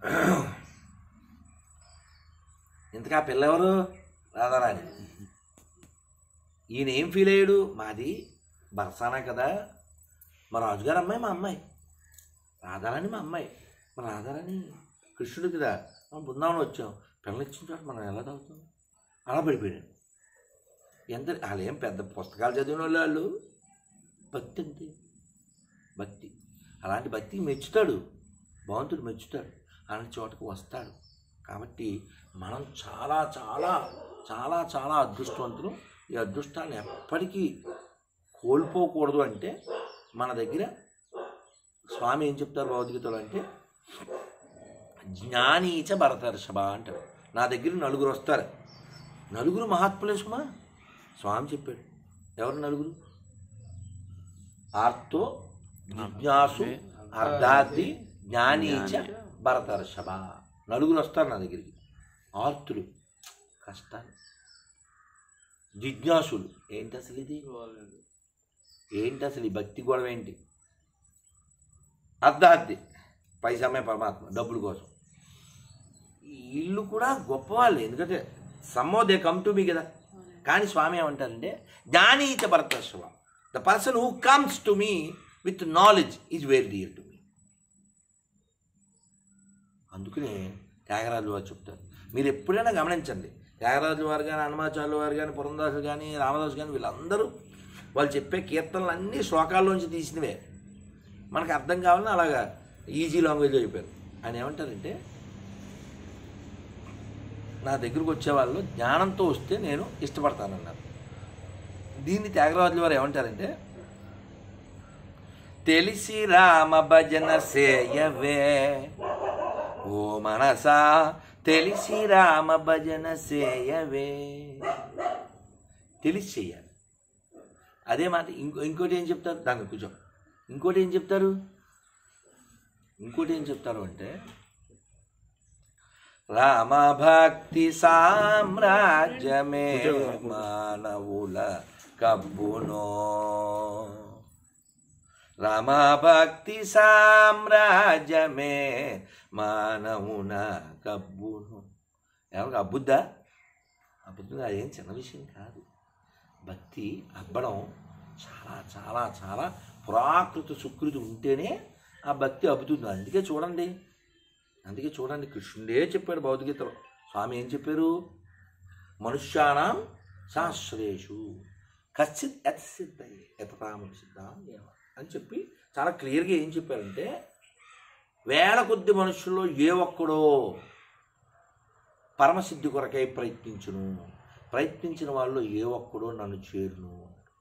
ఇంతకా పిల్ల ఎవరు రాధారాణి ఈయన ఏం ఫీల్ అయ్యాడు మాది బరసానా కదా మా రాజుగారు అమ్మాయి మా అమ్మాయి రాధారాణి మా అమ్మాయి మా రాధారాణి కృష్ణుడు కదా మనం బృందావనం వచ్చాం పిల్లలు ఇచ్చిన చోట మనం ఎలా తాగుతాం అలా పడిపోయాడు ఎంత వాళ్ళు ఏం పెద్ద పుస్తకాలు చదివిన వాళ్ళు వాళ్ళు భక్తి అంతే భక్తి అలాంటి భక్తికి మెచ్చుతాడు భగవంతుడు మెచ్చుతాడు అలాంటి చోటకు వస్తాడు కాబట్టి మనం చాలా చాలా చాలా చాలా అదృష్టవంతులు ఈ అదృష్టాన్ని ఎప్పటికీ కోల్పోకూడదు అంటే మన దగ్గర స్వామి ఏం చెప్తారు భగవద్గీతలో అంటే జ్ఞానీచ భరతర్షభ అంటారు నా దగ్గర నలుగురు వస్తారు నలుగురు మహాత్ములే సుమా స్వామి చెప్పాడు ఎవరు నలుగురు ఆర్తో జిజ్ఞాసు అర్ధార్థి జ్ఞానీచ భరతర్షభ నలుగురు వస్తారు నా దగ్గరికి ఆర్తులు కష్టాలు జిజ్ఞాసులు ఏంటి అసలు ఇది ఏంటి అసలు ఈ భక్తి గొడవ ఏంటి అర్ధార్థి పైసమే పరమాత్మ డబ్బుల కోసం వీళ్ళు కూడా గొప్పవాళ్ళు ఎందుకంటే సమ్మో దే కమ్ టు మీ కదా కానీ స్వామి ఏమంటారంటే జ్ఞానీచ భరతర్షవ the person who comes to me with knowledge is very dear to me అందుకనే త్యాగరాజు వారు చెప్తారు మీరు ఎప్పుడైనా గమనించండి త్యాగరాజు వారు కానీ హనుమాచార్యుల వారు కానీ పురందాసు కానీ రామదాసు కానీ వీళ్ళందరూ వాళ్ళు చెప్పే కీర్తనలు అన్నీ శ్లోకాల్లోంచి తీసినవే మనకు అర్థం కావాలని అలాగా ఈజీ లాంగ్వేజ్లో చెప్పారు ఆయన ఏమంటారంటే నా దగ్గరకు వచ్చే వాళ్ళు జ్ఞానంతో వస్తే నేను ఇష్టపడతానన్నారు దీన్ని త్యాగరాజుల వారు ఏమంటారంటే తెలిసి రామ భజన సేయవే ఓ మనసా తెలిసి రామ భజన సేయవే తెలిసి చెయ్యాలి అదే మాట ఇంకో ఇంకోటి ఏం చెప్తారు దాన్ని కూర్చో ఇంకోటి ఏం చెప్తారు ఇంకోటి ఏం చెప్తారు అంటే రామ భక్తి సామ్రాజ్యమే మానవుల కబ్బునో రామ భక్తి సామ్రాజ్యమే మానవున కబ్బును ఎవరికి అబ్బుద్దా అబ్బుద్దా అదేం చిన్న విషయం కాదు భక్తి అబ్బడం చాలా చాలా చాలా పురాకృత సుకృతి ఉంటేనే ఆ భక్తి అబ్బుతుంది అందుకే చూడండి అందుకే చూడండి కృష్ణుడే చెప్పాడు భౌతికతలో స్వామి ఏం చెప్పారు మనుష్యానాం శాస్త్రేషు కచ్చిత్ యత్ సిద్ధయే యతతాము సిద్ధాం దేవ అని చెప్పి చాలా క్లియర్గా ఏం చెప్పారంటే వేల కొద్ది మనుషుల్లో ఏ ఒక్కడో పరమసిద్ధి కొరకై ప్రయత్నించును ప్రయత్నించిన వాళ్ళు ఏ ఒక్కడో నన్ను చేరును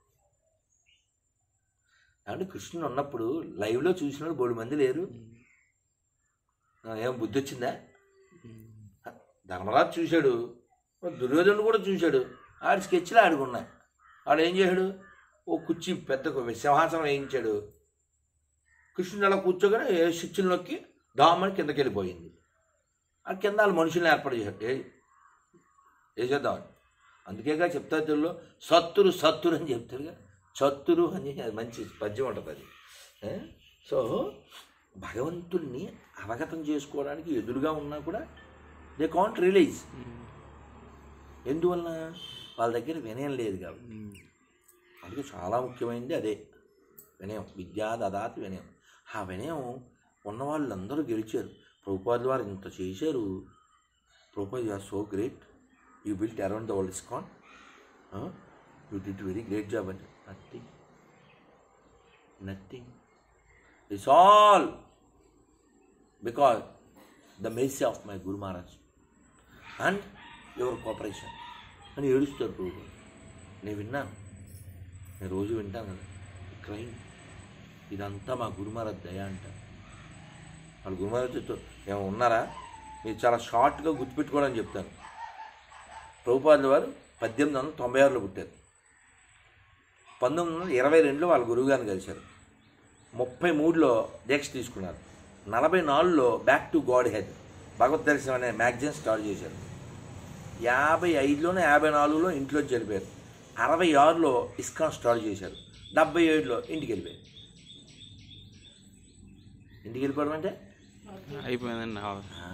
అంటే కృష్ణుడు ఉన్నప్పుడు లైవ్లో చూసిన వాళ్ళు బోడు మంది లేరు ఆ, ఏం బుద్ధి వచ్చిందా ధర్మరాజు చూశాడు దుర్యోధనుడు కూడా చూశాడు ఆడి స్కెచ్లు ఆడుకున్నాయి ఆడు ఏం చేశాడు ఓ కుర్చీ పెద్ద కు- సింహాసనం వేయించాడు కృష్ణుడు అలా కూర్చోగానే ఏ స్విచ్లు నొక్కి దామని కిందకి వెళ్ళిపోయింది ఆ కింద వాళ్ళు మనుషుల్ని ఏర్పాటు చేశాడు ఏ ఏ చేద్దామని అందుకేగా చెప్తారు తెలుగులో సత్తురు సత్తురు అని చెప్తారుగా చత్తురు అని అది మంచి పద్యం ఉంటుంది అది ఏ? సో భగవంతుడిని అవగతం చేసుకోవడానికి ఎదురుగా ఉన్నా కూడా దే కాంట్ రిలీజ్ ఎందువలన వాళ్ళ దగ్గర వినయం లేదు కాబట్టి అందుకే చాలా ముఖ్యమైనది అదే వినయం విద్యా దదాతి వినయం ఆ వినయం ఉన్న వాళ్ళందరూ గెలిచారు ప్రభుపాదుల వారు ఇంత చేశారు Prabhupad you are so great you built around the world ISKCON you did very great job అంటే nothing nothing it's all because the mercy of my guru Maharaj and your cooperation అని ఏడుస్తారు ప్రభు నేను విన్నాను నేను రోజు వింటాను కదా క్రైమ్ ఇదంతా మా గురుమారాజ్ దయ అంట వాళ్ళు గురుమారాజ్తో ఏమో ఉన్నారా మీరు చాలా షార్ట్గా గుర్తుపెట్టుకోవాలని చెప్తాను ప్రభుపాదుల వారు పద్దెనిమిది వందల తొంభై ఆరులో పుట్టారు పంతొమ్మిది వందల ఇరవై రెండులో వాళ్ళ గురువుగారిని కలిశారు ముప్పై మూడులో దీక్ష తీసుకున్నారు నలభై నాలుగులో బ్యాక్ టు గాడ్ హెడ్ భగవద్ దర్శనం అనే మ్యాగజైన్ స్టార్ట్ చేశారు యాభై ఐదులోనే యాభై నాలుగులో ఇంట్లో వెళ్ళిపోయారు అరవై ఆరులో ఇస్కాన్ స్టార్ట్ చేశారు డెబ్బై ఏడులో ఇంటికి వెళ్ళిపోయారు ఇంటికి వెళ్ళిపోవడం అంటే అయిపోయిందండి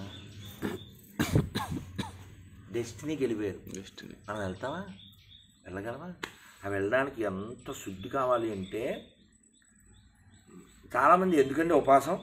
డెస్టినీకి వెళ్ళిపోయారు డెస్టినీ మనం వెళ్తామా వెళ్ళగలమా ఆ వెళ్ళడానికి ఎంత శుద్ధి కావాలి అంటే చాలామంది ఎందుకంటే ఉపాసం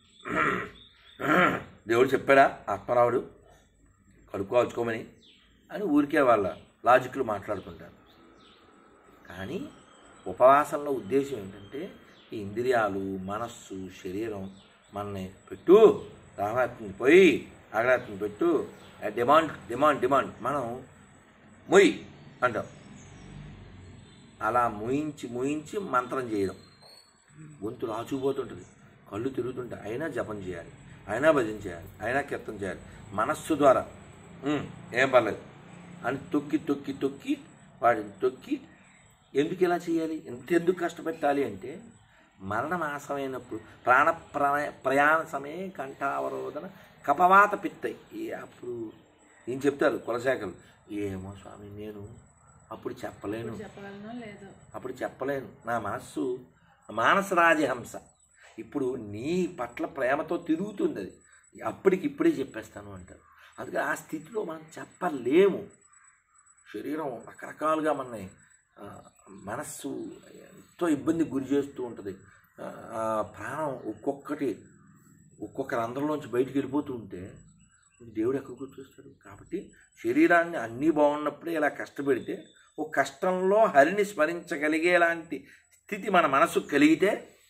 దేవుడు చెప్పాడా ఆత్మరావుడు కడుక్కోవచ్చుకోమని అని ఊరికే వాళ్ళ లాజిక్లు మాట్లాడుతుంటారు కానీ ఉపవాసంలో ఉద్దేశం ఏంటంటే ఈ ఇంద్రియాలు మనస్సు శరీరం మనని పెట్టు దాహరాత్రిని పోయి ఆగరాత్రిని పెట్టు ఆ డిమాండ్ డిమాండ్ డిమాండ్ మనం మొయ్యి అంటాం అలా ముయించి ముయించి మంత్రం చేయడం గొంతు రాచుకుపోతుంటుంది కళ్ళు తిరుగుతుంటాయి అయినా జపం చేయాలి అయినా భజన చేయాలి అయినా కీర్తన చేయాలి మనస్సు ద్వారా "ఉమ్, ఏం పర్లేదు అని తొక్కి తొక్కి తొక్కి వాడిని తొక్కి ఎందుకు ఇలా చేయాలి ఎంత ఎందుకు కష్టపెట్టాలి అంటే మరణమాసమైనప్పుడు ప్రాణ ప్రయ ప్రయాణ సమయం కంఠావరోధన కపవాత పిత్తయి ఈ అప్పుడు ఏం చెప్తారు కులశాఖలు ఏమో స్వామి నేను అప్పుడు చెప్పలేను చెప్పగలనో లేదో అప్పుడు చెప్పలేను నా మనస్సు మానస రాజహంస ఇప్పుడు నీ పట్ల ప్రేమతో తిరుగుతుంది అది అప్పటికి ఇప్పుడే చెప్పేస్తాను అంటారు అందుకే ఆ స్థితిలో మనం చెప్పలేము శరీరం రకరకాలుగా మనని ఆ, మనస్సు ఎంతో ఇబ్బంది గురి చేస్తూ ఉంటుంది ఆ, ఆ ప్రాణం ఒక్కొక్కటి ఒక్కొక్క రంధ్రంలోంచి బయటికి వెళ్ళిపోతూ ఉంటే దేవుడు ఎక్కడ గుర్తొస్తాడు కాబట్టి శరీరాన్ని అన్నీ బాగున్నప్పుడే ఇలా కష్టపెడితే ఒక కష్టంలో హరిని స్మరించగలిగేలాంటి స్థితి మన మనసుకు కలిగితే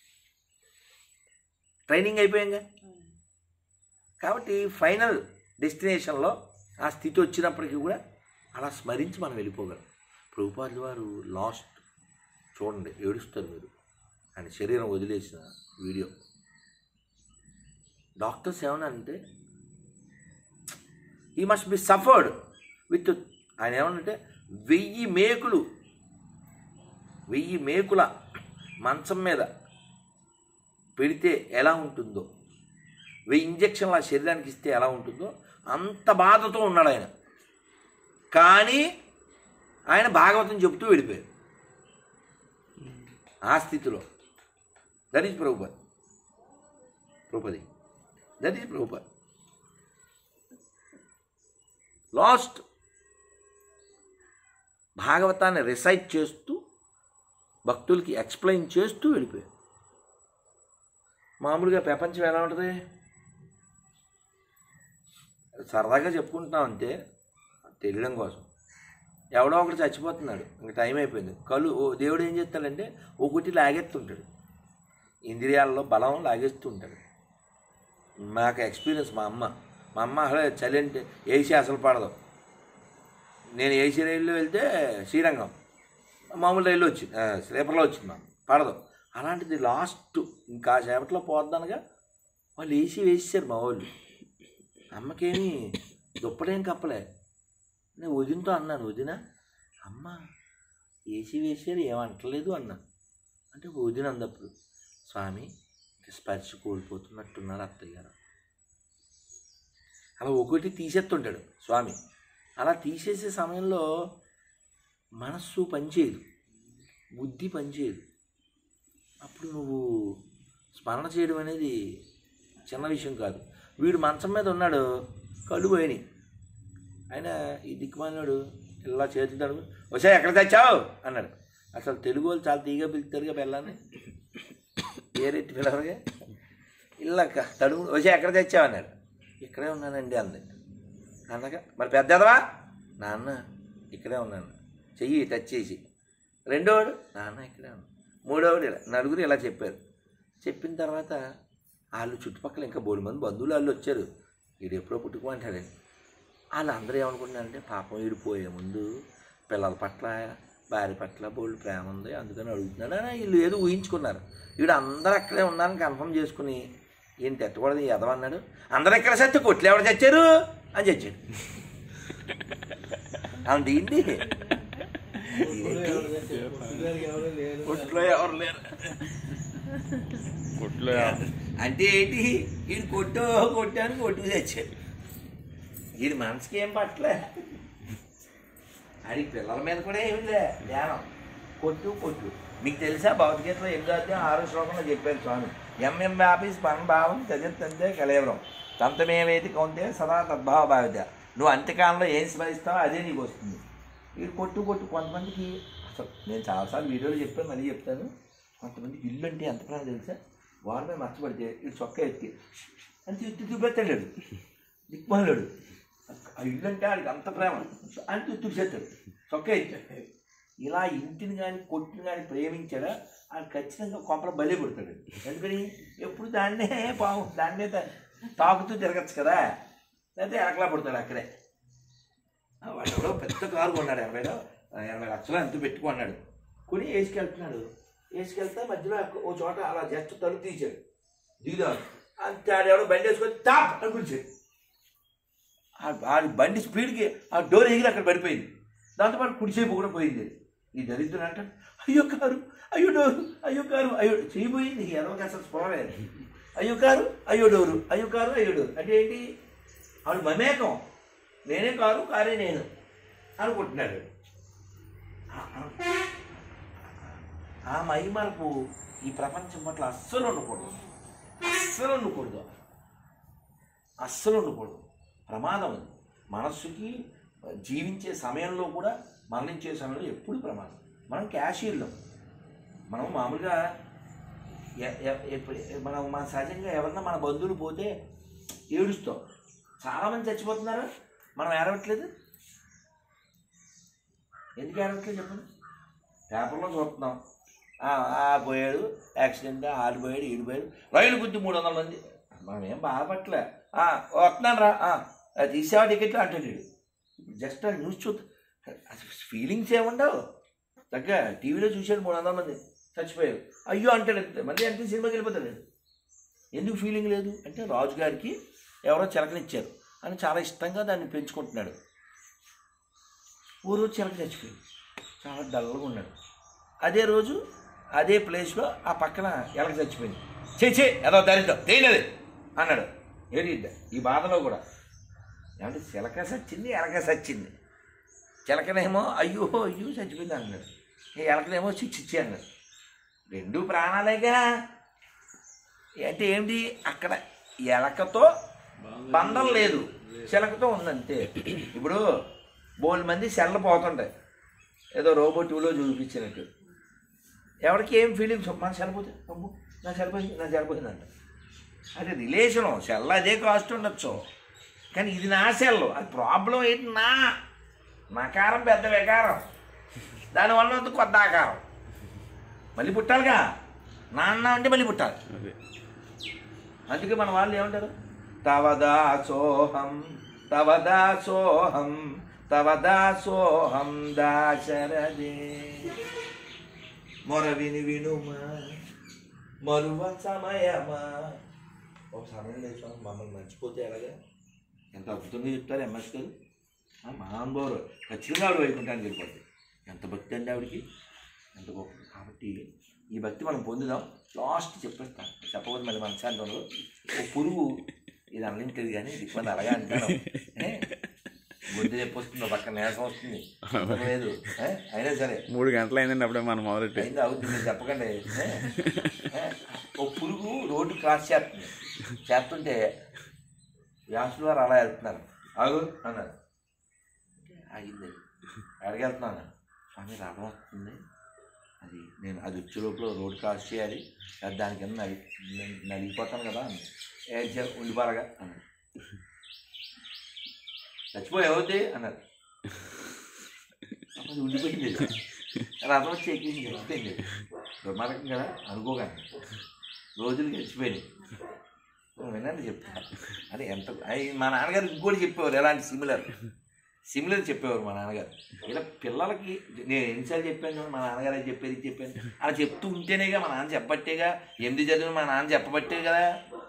ట్రైనింగ్ అయిపోయాంగా కాబట్టి ఫైనల్ డెస్టినేషన్లో ఆ స్థితి వచ్చినప్పటికీ కూడా అలా స్మరించి మనం వెళ్ళిపోగలం ప్రభుపాదుల వారు లాస్ట్ చూడండి ఏడుస్తారు మీరు ఆయన శరీరం వదిలేసిన వీడియో డాక్టర్స్ ఏమన్నారంటే ఈ మస్ట్ బి సఫర్డ్ విత్ ఆయన ఏమన్నంటే వెయ్యి మేకులు వెయ్యి మేకుల మంచం మీద పెడితే ఎలా ఉంటుందో వెయ్యి ఇంజక్షన్లు ఆ శరీరానికి ఇస్తే ఎలా ఉంటుందో అంత బాధతో ఉన్నాడు ఆయన కానీ ఆయన భాగవతం చెబుతూ వెళ్ళిపోయారు ఆ స్థితిలో దట్ ఈజ్ ప్రభుపద్ ప్రభుపది దట్ ఈజ్ ప్రభుపద్ లాస్ట్ భాగవతాన్ని రిసైట్ చేస్తూ భక్తులకి ఎక్స్ప్లెయిన్ చేస్తూ వెళ్ళిపోయారు మామూలుగా ప్రపంచం ఎలా ఉంటుంది సరదాగా చెప్పుకుంటున్నాం అంతే తెలియడం కోసం ఎవడో ఒకటి చచ్చిపోతున్నాడు ఇంక టైం అయిపోయింది కళ్ళు ఓ దేవుడు ఏం చేస్తాడంటే ఒకటి లాగెత్తుంటాడు ఇంద్రియాలలో బలం లాగేస్తుంటాడు మాకు ఎక్స్పీరియన్స్ మా అమ్మ మా అమ్మ అసలు చలి అంటే ఏసీ అసలు పడదు నేను ఏసీ రైల్లో వెళ్తే శ్రీరంగం మామూలు రైల్లో వచ్చింది ఆ, స్లీపర్లో వచ్చింది మా పడదు అలాంటిది లాస్ట్ ఇంకా సేపట్లో పోద్దనగా వాళ్ళు ఏసీ వేసేసారు మా వాళ్ళు అమ్మకేమి దుప్పటేం కప్పలే నేను వదినతో అన్నాను వదిన అమ్మ ఏసీ వేసారు ఏమంటలేదు అన్నా అంటే వదిన అందప్పుడు స్వామి ఇంక స్పర్శ కోల్పోతున్నట్టున్నారు అత్తయ్య గారు అలా ఒకటి తీసేస్తుంటాడు స్వామి అలా తీసేసే సమయంలో మనస్సు పనిచేయదు బుద్ధి పనిచేయదు అప్పుడు నువ్వు స్మరణ చేయడం అనేది చిన్న విషయం కాదు వీడు మంచం మీద ఉన్నాడు కళ్ళు పోయినాయి ఆయన ఈ దిక్కుమాలినాడు ఇలా చేతుతాడు వచ్చా ఎక్కడ తెచ్చావు అన్నాడు అసలు తెలుగు వాళ్ళు చాలా తీగా పిలుస్తారుగా పిల్లని పేరెట్టి పిల్లలుగా ఇలా తడుము వచ్చా ఎక్కడ తెచ్చావు అన్నాడు ఇక్కడే ఉన్నానండి అంది అన్నగా మరి పెద్దదవా నాన్న ఇక్కడే ఉన్నాను చెయ్యి టచ్ చేసి రెండోవాడు నాన్న ఇక్కడే ఉన్నాను మూడోవాడు ఇలా నలుగురు ఇలా చెప్పారు చెప్పిన తర్వాత వాళ్ళు చుట్టుపక్కల ఇంకా బోడు మంది బంధువులు వాళ్ళు వచ్చారు వీడు ఎప్పుడో పుట్టుకోమంటాడని వాళ్ళు అందరూ ఏమనుకుంటున్నారంటే పాపం వీడు పోయే ముందు పిల్లల పట్ల భార్య పట్ల బోల్డ్ ప్రేమ ఉంది అందుకని అడుగుతున్నాడు అని వీళ్ళు ఏదో ఊహించుకున్నారు వీడు అందరూ అక్కడే ఉన్నారని కన్ఫర్మ్ చేసుకుని ఈయన తిట్టకూడదు ఎదవన్నాడు అందరూ ఇక్కడ సత్య కొట్లు ఎవరు చచ్చారు అని చచ్చాడు అంత ఏంటి కొట్లో ఎవరు లేరు కొట్లో అంటే ఏంటి వీడు కొట్టు కొట్టు అని కొట్టు చచ్చాడు వీడి మనసుకి ఏం పట్టలే అది పిల్లల మీద కూడా ఏమి లే ధ్యానం కొట్టు కొట్టు మీకు తెలుసా భగవద్గీతలో ఎనిమిదో అధ్యాయం ఆరో శ్లోకంలో చెప్పారు స్వామి ఎంఎం వ్యాపి స్మరణభావం చదివితే కలేవరం తంతమేవేది కౌంతే సదా తద్భావ భావిత నువ్వు అంత్యకాలంలో ఏం స్మరిస్తావో అదే నీకు వస్తుంది వీడు కొట్టు కొట్టు కొంతమందికి అసలు నేను చాలాసార్లు వీడియోలో చెప్పాను మళ్ళీ చెప్తాను కొంతమందికి ఇల్లు అంటే ఎంత ప్రాణం తెలుసా వారి మీద మర్చిపడితే వీడు చొక్కా ఎత్తి అని తిట్టి చూపెత్తాడు దిక్మల్లాడు ఆ ఇల్లు అంటే వాడికి అంత ప్రేమ అని తిట్టు చేస్తాడు చొక్కా ఎత్తి ఇలా ఇంటిని కానీ కొట్టుని కానీ ప్రేమించాడా ఆయన ఖచ్చితంగా కొంపల బలి పుడతాడు ఎందుకని ఎప్పుడు దాన్నే పాము దాని మీద తాకుతూ తిరగచ్చు కదా లేకపోతే ఎరకలా పడతాడు అక్కడే ఆ వాడు ఎవడో పెద్ద కారు కొన్నాడు ఎనభైలో ఆ ఎనభై లక్షలు ఎంత పెట్టుకున్నాడు కొని వేసుకెళ్తున్నాడు వేసుకెళ్తే మధ్యలో ఓ చోట అలా జస్ట్ తలుపు తీశాడు దిగుదాం అంతే ఆడెవడో బండి వేసుకొని టాప్ అని పిలిచాడు ఆ- ఆ బండి స్పీడ్కి ఆ డోర్ ఎగిరి అక్కడ పడిపోయింది దాంతోపాటు కుడిచేపు కూడా పోయింది ఈ దరిద్రుడు అంటాడు అయ్యో కారు అయ్యో డోరు అయ్యో కారు అయ్యో చేయబోయింది ఎవరికి అసలు స్పృహలేదు అయ్యో కారు అయ్యో డోరు అయ్యో కారు అయ్యో డోరు అంటే ఏంటి ఆవిడ మమేకం నేనే కారు కారే నేను అనుకుంటున్నాడు ఆ- ఆ- ఆ మైమరపు ఈ ప్రపంచం పట్ల అస్సలు ఉండకూడదు అస్సలు ఉండకూడదు అస్సలు ఉండకూడదు ప్రమాదం అది మనస్సుకి జీవించే సమయంలో కూడా మరణించే సమయంలో ఎప్పుడు ప్రమాదం మనం క్యాషియర్లం మనం మామూలుగా ఎ- ఎ- ఎప్పుడు మనం మన సహజంగా ఎవరన్నా మన బంధువులు పోతే ఏడుస్తాం చాలామంది చచ్చిపోతున్నారు మనం ఏడవట్లేదు ఎందుకు ఏడవట్లేదు చెప్పండి పేపర్లో చూస్తున్నాం ఆ, ఆ పోయాడు యాక్సిడెంట్ ఆడు పోయాడు ఈడు పోయాడు రైలు గుద్ది మూడు వందల మంది మనం ఏం బాధపడలే ఆ, వస్తున్నాను రా ఆ, అది తీసావా టికెట్లు అంటాడు వీడు. ఇప్పుడు జస్ట్ ఆ న్యూస్ చూద్దాం ఫీలింగ్స్ ఏముండవు తగ్గ టీవీలో చూశాడు మూడు వందల మంది చచ్చిపోయారు అయ్యో అంటాడు అంతే మళ్ళీ అంటే సినిమాకి వెళ్ళిపోతాడు వీడు. ఎందుకు ఫీలింగ్ లేదు అంటే రాజుగారికి ఎవరో చిలకనిచ్చారు అని చాలా ఇష్టంగా దాన్ని పెంచుకుంటున్నాడు ఓ రోజు చిలక చచ్చిపోయింది చాలా డల్గా ఉన్నాడు అదే రోజు అదే ప్లేస్లో ఆ పక్కన ఎలక చచ్చిపోయింది చేచే ఏదో దరిద్రం తేలేదు అన్నాడు ఏది ఈ బాధలో కూడా ఏమంటే చిలక సచ్చింది ఎలక సచ్చింది చిలకనేమో అయ్యో అయ్యో చచ్చిపోయింది అన్నాడు ఈ ఎలకనేమో చిచ్చిచ్చి అన్నాడు రెండు ప్రాణాలేగా అంటే ఏంటి అక్కడ ఎలకతో బంధం లేదు చిలకతో ఉందంతే ఇప్పుడు బోల్ మంది సెల్ల పోతుంటాయి ఏదో రోబో టూలో చూపించినట్టు ఎవరికి ఏం ఫీలింగ్స్ మన చనిపోతే అమ్ము నా చనిపోయింది నా చనిపోయింది అంట అది రిలేషను సెల్ అదే కాస్ట్ ఉండొచ్చు కానీ ఇది నా సెల్ అది ప్రాబ్లం ఏంటి నా నకారం పెద్ద వికారం దానివల్ల వద్ద కొత్త ఆకారం మళ్ళీ పుట్టాలిగా నాన్న అంటే మళ్ళీ పుట్టాలి అదే అందుకే మన వాళ్ళు ఏమంటారు తవదాసోహం తవదాసోహం తవదాసోహం దాశరథే మొర విని వినుమా మరువ సమయమా ఒక సమయం లేదు మమ్మల్ని మర్చిపోతే ఎలాగా ఎంత అద్భుతంగా చెప్తారు ఎంఎస్ గారు ఆ మహానుభావుడు ఖచ్చితంగా ఆవిడ వైకుంఠానికి వెళ్ళిపోద్ది ఎంత భక్తి అండి ఆవిడకి ఎంత గొప్ప కాబట్టి ఈ భక్తి మనం పొందుదాం లాస్ట్ చెప్పేస్తాను చెప్పబోదు మళ్ళీ మన శాంతంలో ఓ పురుగు ఇది అన్నింటిది కానీ దిక్కుమంది అలాగే అంటాను ఏ? బుద్ధి చెప్పి వస్తుంది పక్కన నేసం వస్తుంది లేదు ఏ? అయినా సరే మూడు గంటలు అయిందండి అప్పుడే మనం మొదలెట్టి అయింది అవుతుంది మీరు చెప్పకండి ఏ? ఏ? ఓ పురుగు రోడ్డు క్రాస్ చేస్తుంది చేస్తుంటే వ్యాసులు వారు అలా వెళ్తున్నారు ఆగు అన్నారు ఆగింది ఎక్కడికి వెళ్తున్నాను స్వామి రథం వస్తుంది అది నేను అది వచ్చే లోపల రోడ్ క్రాస్ చేయాలి అది దాని కింద నలి నేను నలిగిపోతాను కదా అంది ఏ చే- ఉండిపోరగా అన్నాడు చచ్చిపోయి అవుద్ది అన్నారు అది ఉండిపోయింది రథం వచ్చి ఎక్కింది చచ్చిపోయింది దుర్మార్గం కదా అనుకోకండి రోజులు గడిచిపోయినాయి వినండి చెప్తా అదే ఎంత అయ్ మా నాన్నగారు ఇంకోటి చెప్పేవారు ఎలాంటి సిమిలర్ సిమిలర్ చెప్పేవారు మా నాన్నగారు ఇలా పిల్లలకి నేను ఎన్నిసార్లు చెప్పాను చూడండి, మా నాన్నగారు అది చెప్పేది ఇది చెప్పాను అలా చెప్తూ ఉంటేనేగా మా నాన్న చెప్పబట్టేగా ఎనిమిది చదివిన మా నాన్న చెప్పబట్టే కదా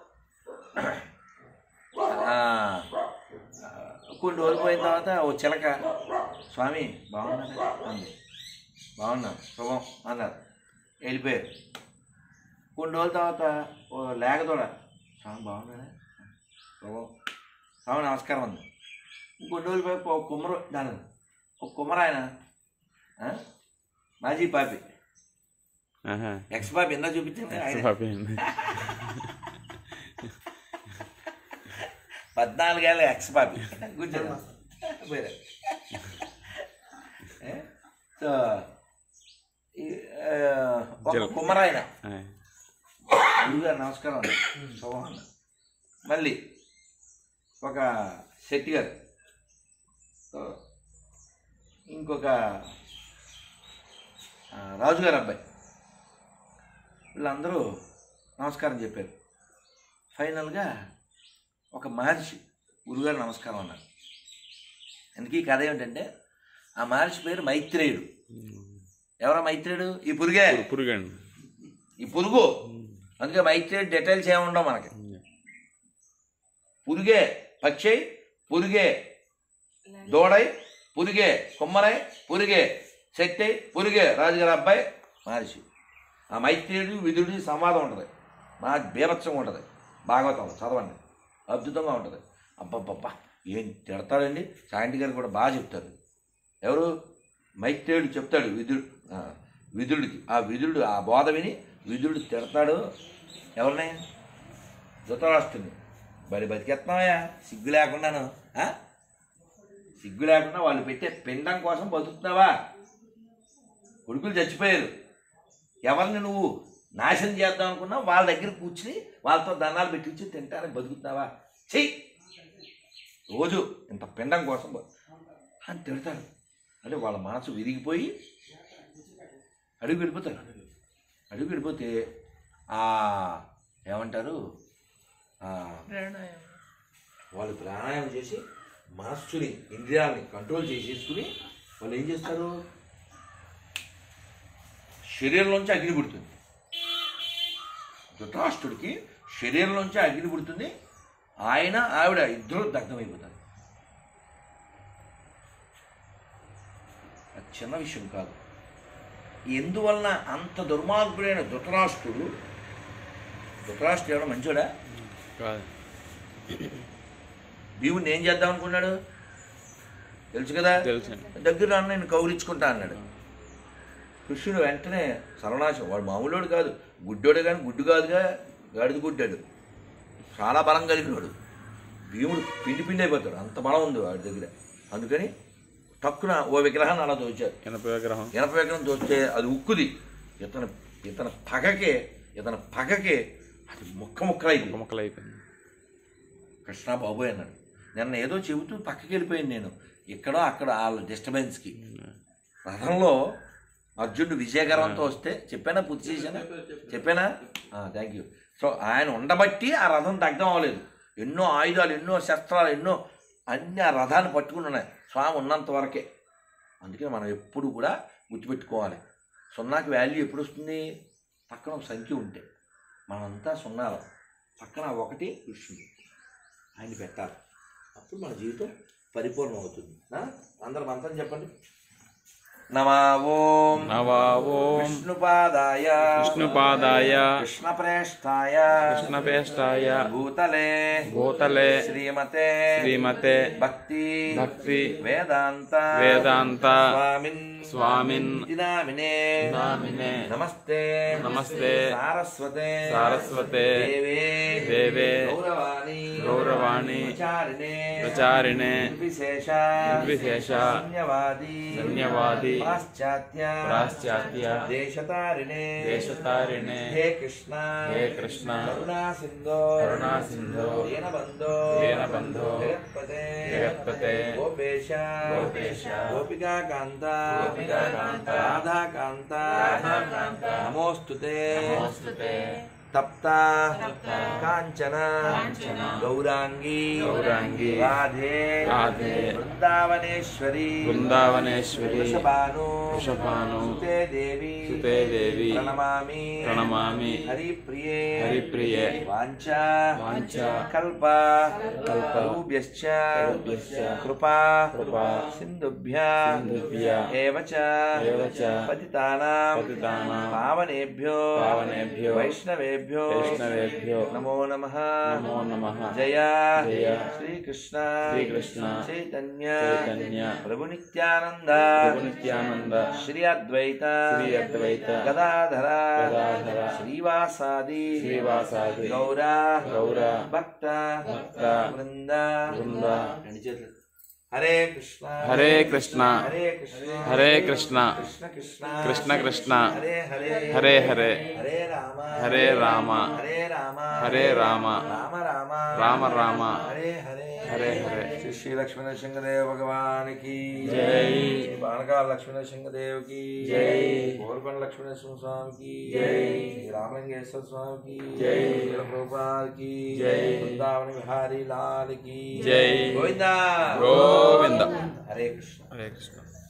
ఆ, కొన్ని రోజులు పోయిన తర్వాత ఓ చిలక స్వామి బాగున్నారా అంది బాగున్నా శుభం అన్నారు వెళ్ళిపోయారు కొన్ని రోజుల తర్వాత ఓ లేకదోడ స్వామి బాగున్నారా శుభం స్వామి నమస్కారం అంది ఇంకొన్ని రోజులు పోయి ఒక కుమ్మరు దాని ఒక కుమ్మరాయన ఆ? మాజీ పాపి ఆహా. ఎక్స్ బాబు ఇందా చూపించండి ఆయన పాపి అండి. పద్నాలుగేళ్ళ ఎక్స్ బాబి కూర్చోండి పోయిరా. ఏ? సో ఈ, ఆ, ఒక జల్. కుమ్మరాయన ఆయ్. గురుగారు నమస్కారం అండి శుభం అండి మళ్ళీ ఒక శెట్టి గారు సో, ఇంకొక ఆ, రాజుగారు అబ్బాయి వీళ్ళందరూ నమస్కారం చెప్పారు ఫైనల్గా ఒక మహర్షి గురుగారు నమస్కారం అన్నారు ఎందుకు ఈ కథ ఏమిటంటే ఆ మహర్షి పేరు మైత్రేయుడు ఎవరా మైత్రేయుడు ఈ పురుగే పురు- పురుగండి ఈ పురుగు అందుకే మైత్రేయుడు డీటెయిల్స్ ఏముండవు మనకి పురుగే పక్షి పురుగే దోడై పురుగే కుమ్మరై పురుగే శక్తి పురుగే రాజుగారి అబ్బాయి మహర్షి ఆ మైత్రేయుడు విధుడి సంవాదం ఉంటుంది మా బీభత్సంగా ఉంటుంది భాగవతం చదవండి అద్భుతంగా ఉంటుంది అబ్బబ్బబ్బా ఏం తిడతాడండి సాయంటి గారు కూడా బాగా చెప్తారు ఎవరు మైత్రేయుడు చెప్తాడు విధుడు ఆ, విధుడికి ఆ విధుడు ఆ బోధ విని విధుడు తిడతాడు ఎవరిని ధృతరాష్ట్రుని బడి బతికెత్తున్నావయ్యా సిగ్గు లేకుండాను ఆ? సిగ్గు లేకుండా వాళ్ళు పెట్టే పిండం కోసం బతుకుతున్నావా కొడుకులు చచ్చిపోయారు ఎవరిని నువ్వు నాశనం చేద్దాం అనుకున్నావు వాళ్ళ దగ్గర కూర్చుని వాళ్ళతో దండాలు పెట్టించి తింటానికి బతుకుతున్నావా చెయ్యి రోజు ఇంత పిండం కోసం బ- అని తిడతాడు అంటే వాళ్ళ మనసు విరిగిపోయి అడుగు వెళ్ళిపోతారు అడుగు వెళ్ళిపోతే ఆ ఏమంటారు ఆ, వాళ్ళు ప్రాణాయామం చేసి మనస్సుని ఇంద్రియాలని కంట్రోల్ చేసేసుకుని వాళ్ళు ఏం చేస్తారు శరీరంలోంచి అగ్ని పుడుతుంది ధృతరాష్ట్రుడికి శరీరంలోంచి అగ్ని పుడుతుంది ఆయన ఆవిడ ఇద్దరు దగ్ధమైపోతారు అది చిన్న విషయం కాదు ఎందువలన అంత దుర్మార్గుడైన ధృతరాష్ట్రుడు ధృతరాష్ట్రుడు ఎవడో మంచోడా కాదు భీముని ఏం చేద్దాం అనుకున్నాడు తెలుసు కదా తెలుసండి దగ్గర రాను నేను కౌరించుకుంటా అన్నాడు కృష్ణుడు వెంటనే సర్వనాశం వాడు మామూలుడు కాదు గుడ్డోడే కానీ గుడ్డు కాదుగా గాడిద గుడ్డాడు చాలా బలం కలిగినవాడు భీముడు పిండి పిండి అయిపోతాడు అంత బలం ఉంది వాడి దగ్గర అందుకని టక్కున ఓ విగ్రహాన్ని అలా దోచారు ఎనప విగ్రహం ఎనప విగ్రహం దోస్తే అది ఉక్కుది ఇతను ఇతని పగకే ఇతని పగకే అది ముక్క ముక్కలైంది ముక్కలు అయిపోయింది కృష్ణ బాబోయ్ అన్నాడు నిన్న ఏదో చెబుతూ పక్కకి వెళ్ళిపోయాను నేను ఇక్కడో అక్కడ వాళ్ళ డిస్టర్బెన్స్కి రథంలో అర్జునుడు విజయగర్వంతో వస్తే చెప్పానా పూర్తి చేశానా చెప్పానా థ్యాంక్ యూ సో ఆయన ఉండబట్టి ఆ రథం దగ్ధం అవ్వలేదు ఎన్నో ఆయుధాలు ఎన్నో శస్త్రాలు ఎన్నో అన్ని ఆ రథాన్ని పట్టుకుని ఉన్నాయి స్వామి ఉన్నంత వరకే అందుకని మనం ఎప్పుడు కూడా గుర్తుపెట్టుకోవాలి సున్నాకి వాల్యూ ఎప్పుడు వస్తుంది పక్కన ఒక సంఖ్య ఉంటే మనంతా సున్నాలు పక్కన ఒకటి కృష్ణుడు ఆయన పెట్టాలి అప్పుడు మన జీవితం పరిపూర్ణం అవుతుంది ఆ? అందరం మంత్రం చెప్పండి నమా ఓం నవా ఓం విష్ణుపాదాయ విష్ణుపాదాయ కృష్ణప్రేష్టాయ కృష్ణపేష్టాయ భూతలే భూతలే శ్రీమతే శ్రీమతే భక్తి భక్తి వేదాంత వేదాంత స్వామిన్ స్వామిన్ ఇతి నామినే నామినే నమస్తే నమస్తే సారస్వతే సారస్వతే దేవే దేవే గౌరవాణి గౌరవాణి ప్రచారిణే ప్రచారిణే నిర్విశేష నిర్విశేష శూన్యవాది ధన్యవాది పాశ్చాత్య పాశ్చాత్య దేశతారిణే దేశతారిణే హే కృష్ణ హే కృష్ణ కరుణా సింధో కరుణా సింధో దీనబంధో దీనబంధో జగత్పతే జగత్పతే గోపేశ గోపేశ గోపికాకాంత గోపికాకాంత రాధాకాంత రాధాకాంత నమోస్తుతే నమోస్తుతే తప్త కాంచన గౌరాంగి గౌరాంగి రాధే రాధే బృందావనేశ్వరి బృందావనేశ్వరి వృషభాను వృషభాను సుతే దేవి సుతే దేవి ప్రణమామి ప్రణమామి హరిప్రియే హరిప్రియే వాంఛ వాంఛ కల్ప కల్ప రూభ్యశ్చ రూభ్యశ్చ కృపా కృపా సింధుభ్య సింధుభ్య ఏవ చ ఏవ చ పతితానాం పతితానాం పావనేభ్యో పావనేభ్యో వైష్ణవేభ్యో వైష్ణవేభ్యో వైష్ణవేభ్యో నమో నమ నమో నమః జయ జయ శ్రీకృష్ణ శ్రీకృష్ణ చైతన్య చైతన్య ప్రభు నిత్యానంద ప్రభు నిత్యానంద శ్రీ అద్వైత శ్రీ అద్వైత గదాధర గదాధర శ్రీవాసాది శ్రీవాసాది గౌర గౌర భక్త భక్త బృంద బృంద రెండు చేతులు హరే కృష్ణ హరే కృష్ణ హరే కృష్ణ హరే కృష్ణ కృష్ణ కృష్ణ కృష్ణ కృష్ణ హరే హరే హరే హరే హరే రామ హరే రామ హరే రామ హరే రామ రామ రామ రామ రామ హరే హరే హరే హరే శ్రీ శ్రీ లక్ష్మణ సింహదేవ్ భగవాన్ కి జై. బాణకాల లక్ష్మణ సింహదేవ్ కి జై. కోరకొండ లక్ష్మణ సింహ స్వామి కి జై. శ్రీ రామలింగేశ్వర స్వామి కి జై. ప్రభుపాల్ కి జై. బృందావన విహారీ లాల్ కి జై. గోవిందా గోవింద హరే కృష్ణ హరే కృష్ణ